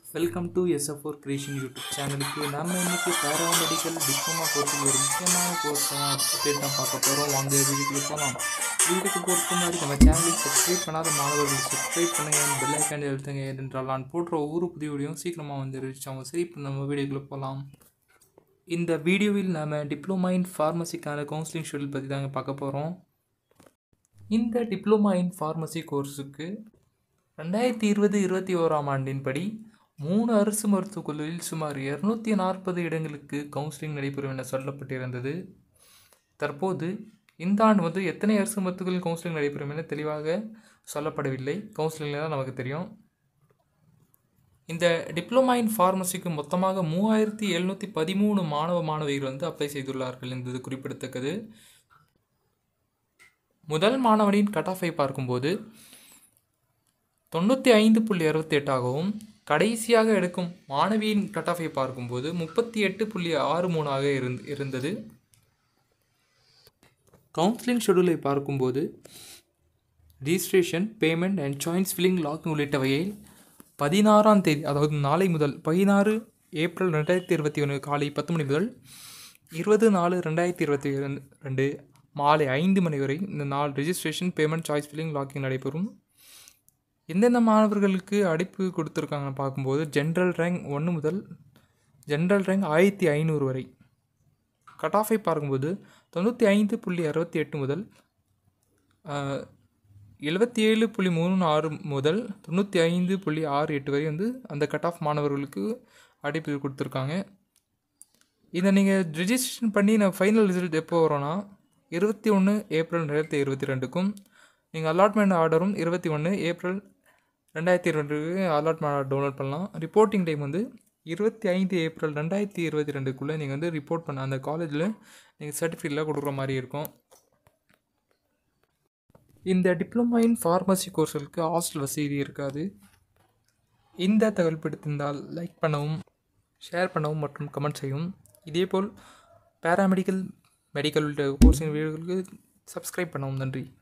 welcome to SF four creation YouTube சேனலுக்கு நம்ம இன்னைக்கு பேராமெடிக்கல் டிப்ளமா கோர்ஸில் ஒரு முக்கியமான கோர்ஸ் அப்டேட் தான் பார்க்க போகிறோம் வாங்க வீடியோக்குள்ள போகலாம் வீடியோக்கு போகிறதுக்கு முன்னாடி நம்ம சேனலுக்கு சப்ஸ்கிரைப் பண்ணாத மாணவர்கள் சப்ஸ்கிரைப் பண்ணுங்கள் பெல் ஐக்கான் எழுத்துங்க ஏனென்றால் நான் போடுற ஒவ்வொரு புதிய வீடியோவும் சீக்கிரமாக வந்து ரீச்சாகும் சரி இப்போ நம்ம வீடியோக்குள்ளே போகலாம் இந்த வீடியோவில் நாம் டிப்ளமா இன் ஃபார்மசிக்கான கவுன்சிலிங் ஷெடியூல் பற்றி தாங்க பார்க்க போகிறோம் இந்த டிப்ளமா இன் ஃபார்மசி கோர்ஸுக்கு ரெண்டாயிரத்தி இருபது இருபத்தி ஓராம் ஆண்டின்படி மூணு அரசு மருத்துவக் கல்லூரியில் சுமார் இரநூத்தி நாற்பது இடங்களுக்கு கவுன்சிலிங் நடைபெறும் என சொல்லப்பட்டிருந்தது தற்போது இந்த ஆண்டு வந்து எத்தனை அரசு மருத்துவக் கல்லூரி கவுன்சிலிங் நடைபெறும் என தெளிவாக சொல்லப்படவில்லை கவுன்சிலிங்கில் தான் நமக்கு தெரியும் இந்த டிப்ளமா இன் ஃபார்மசிக்கு மொத்தமாக மூவாயிரத்தி எழுநூற்றி பதிமூணு மாணவ மாணவிகள் வந்து அப்ளை செய்துள்ளார்கள் என்பது குறிப்பிடத்தக்கது முதல் மாணவனின் கட் ஆஃபை பார்க்கும்போது தொண்ணூற்றி ஐந்து புள்ளி அறுபத்தி எட்டாகவும் கடைசியாக எடுக்கும் மாணவியின் கட் ஆஃபை பார்க்கும்போது முப்பத்தி எட்டு புள்ளி ஆறு மூணாக இருந் இருந்தது கவுன்சிலிங் ஷெடியூலை பார்க்கும்போது registration payment and choice filling lock உள்ளிட்ட வகையில் பதினாறாம் தேதி அதாவது நாளை முதல் பதினாறு ஏப்ரல் ரெண்டாயிரத்தி இருபத்தி ஒன்று காலை பத்து மணி முதல் இருபது நாலு ரெண்டாயிரத்தி இருபத்தி ரெண்டு மாலை ஐந்து மணி வரை இந்த நாள் registration payment choice filling locking நடைபெறும் எந்தெந்த மாணவர்களுக்கு அடைப்பு கொடுத்துருக்காங்கன்னு பார்க்கும்போது ஜென்ரல் ரேங்க் ஒன்று முதல் ஜென்ரல் ரேங்க் ஆயிரத்தி ஐநூறு வரை கட் ஆஃபை பார்க்கும்போது தொண்ணூற்றி ஐந்து புள்ளி அறுபத்தி எட்டு முதல் எழுபத்தி ஏழு புள்ளி மூணு ஆறு முதல் தொண்ணூற்றி ஐந்து புள்ளி ஆறு எட்டு வரை வந்து அந்த கட் ஆஃப் மாணவர்களுக்கு அடைப்பு கொடுத்துருக்காங்க இதை நீங்கள் ரிஜிஸ்ட்ரேஷன் பண்ணி நான் ஃபைனல் ரிசல்ட் எப்போ வரோன்னா இருபத்தி ஒன்று ஏப்ரல் ரெண்டாயிரத்தி இருபத்தி ரெண்டுக்கும் நீங்கள் அலாட்மெண்ட் ஆர்டரும் இருபத்தி ஒன்று ஏப்ரல் ரெண்டாயிரத்தி ரெண்டுக்கு அலாட்மெண்ட் ஆர்டர் டவுன்லோட் பண்ணலாம் ரிப்போர்ட்டிங் டைம் வந்து இருபத்தி ஐந்து ஏப்ரல் ரெண்டாயிரத்தி இருபத்தி ரெண்டுக்குள்ளே நீங்கள் வந்து ரிப்போர்ட் பண்ண அந்த காலேஜில் நீங்கள் சர்டிஃபிகேட்லாம் கொடுக்குற மாதிரி இருக்கும் இந்த டிப்ளமா இன் ஃபார்மசி கோர்ஸ்களுக்கு ஹாஸ்டல் வசதி இருக்காது இந்த தகவல் பிடித்திருந்தால் லைக் பண்ணவும் ஷேர் பண்ணவும் மற்றும் கமெண்ட் செய்யவும் இதேபோல் பேராமெடிக்கல் மெடிக்கல் உள்ளிட்ட கோர்ஸின் வீடியோகளுக்கு சப்ஸ்கிரைப் பண்ணவும் நன்றி